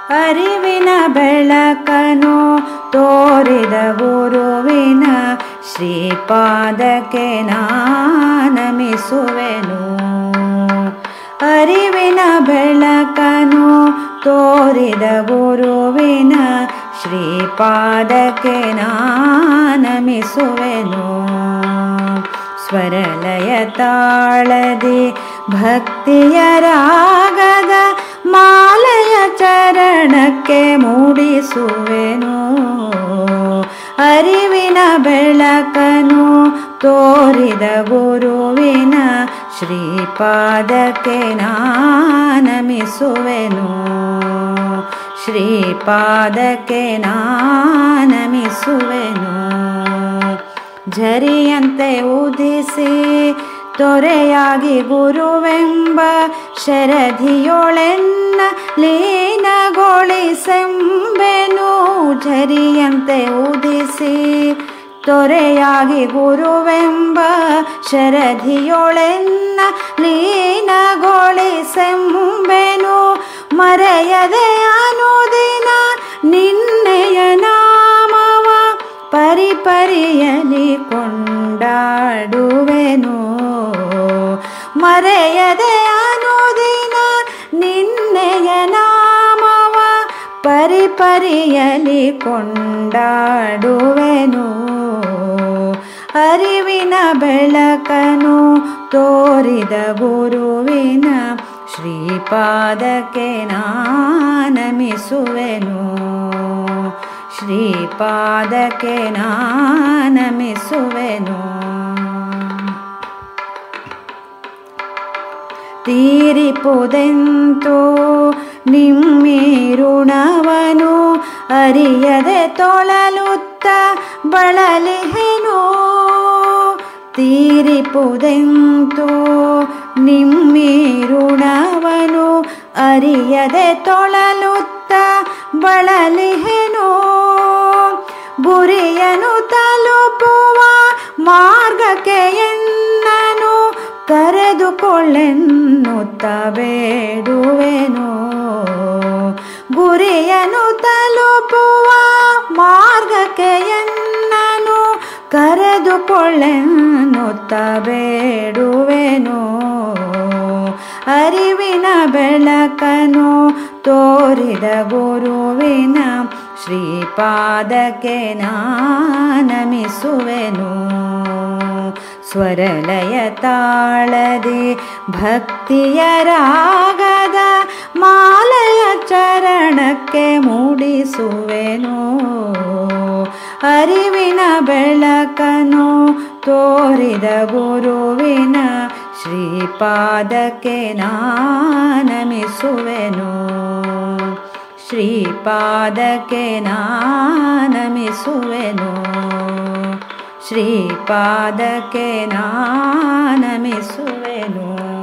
ಅರಿವಿನ ಬೆಳಕನು ತೋರಿದ ಗುರುವಿನ ಶ್ರೀಪಾದಕ್ಕೆ ನಾನಮಿಸುವೆನು ಅರಿವಿನ ಬೆಳಕನು ತೋರಿದ ಗುರುವಿನ ಶ್ರೀಪಾದಕ್ಕೆ ನಾನಮಿಸುವೆನು ಸ್ವರಲಯ ತಾಳದಿ ಭಕ್ತಿಯ ರಾಗದ ಮಾಲಯ ಚರಣಕ್ಕೆ ಮೂಡಿಸುವೆನು ಅರಿವಿನ ಬೆಳಕನು ತೋರಿದ ಗುರುವಿನ ಶ್ರೀಪಾದಕ್ಕೆ ನಾನಮಿಸುವೆನು ಶ್ರೀಪಾದಕ್ಕೆ ನಾನಮಿಸುವೆನು ಝರಿಯಂತೆ ಉದಿಸಿ ತೊರೆಯಾಗಿ ಗುರುವೆಂಬ ಶರಧಿಯೊಳೆನ್ನ ಲೀನಗೊಳಿಸೆಂಬೆನು ಝರಿಯಂತೆ ಉದಿಸಿ ತೊರೆಯಾಗಿ ಗುರುವೆಂಬ ಶರಧಿಯೊಳೆನ್ನ ಲೀನಗೊಳಿಸೆಂಬೆನು ಮರೆಯದೆ ಅನುದಿನ ನಿನ್ನೆಯ ನಾಮವ ಪರಿಪರಿಯಲಿ ಕೊಂಡಾಡುವೆನು ಮರೆಯದೆ ಅನುದಿನ ನಿನ್ನೆಯ ನಾಮವ ಪರಿಪರಿಯಲಿ ಕೊಂಡಾಡುವೆನು ಅರಿವಿನ ಬೆಳಕನು ತೋರಿದ ಗುರುವಿನ ಶ್ರೀಪಾದಕ್ಕೆ ನಾನಮಿಸುವೆನು ಶ್ರೀಪಾದಕ್ಕೆ ನಾನಮಿಸುವೆನು ತೀರಿಪುದೆಂತೋ ನಿಮ್ಮಿರುಣವನು ಅರಿಯದೆ ತೊಳಲುತ್ತ ಬಳಲಿಹೆನು ತೀರಿಪುದೆಂತೋ ನಿಮ್ಮಿರುಣವನು ಅರಿಯದೆ ತೊಳಲುತ್ತ ಬಳಲಿಹೆನು ಗುರಿಯನು ತಲುಪುವ ಮಾರ್ಗಕ್ಕೆ ಎನ್ನನು ಕರೆದುಕೊಳ್ಳೆನ್ನುತ್ತ ಬೇಡುವೆನು ಗುರಿಯನು ತಲುಪುವ ಮಾರ್ಗಕ್ಕೆ ಎನ್ನನು ಕರೆದುಕೊಳ್ಳೆನ್ನುತ್ತ ಬೇಡುವೆನು ಅರಿವಿನ ಬೆಳಕನು ತೋರಿದ ಗುರುವಿನ ಶ್ರೀಪಾದಕ್ಕೆ ನಾನಮಿಸುವೆನು ಸ್ವರಲಯ ತಾಳದೆ ಭಕ್ತಿಯ ರಾಗದ ಮಾಲಯ ಚರಣಕ್ಕೆ ಮೂಡಿಸುವೆನು ಅರಿವಿನ ಬೆಳಕನು ತೋರಿದ ಗುರುವಿನ ಶ್ರೀಪಾದಕ್ಕೆ ನಾನಮಿಸುವೆನು ಶ್ರೀಪಾದಕ್ಕೆ ನಾನಮಿಸುವೆನು ಶ್ರೀಪಾದಕ್ಕೆ ನಾನಮಿಸುವೆನು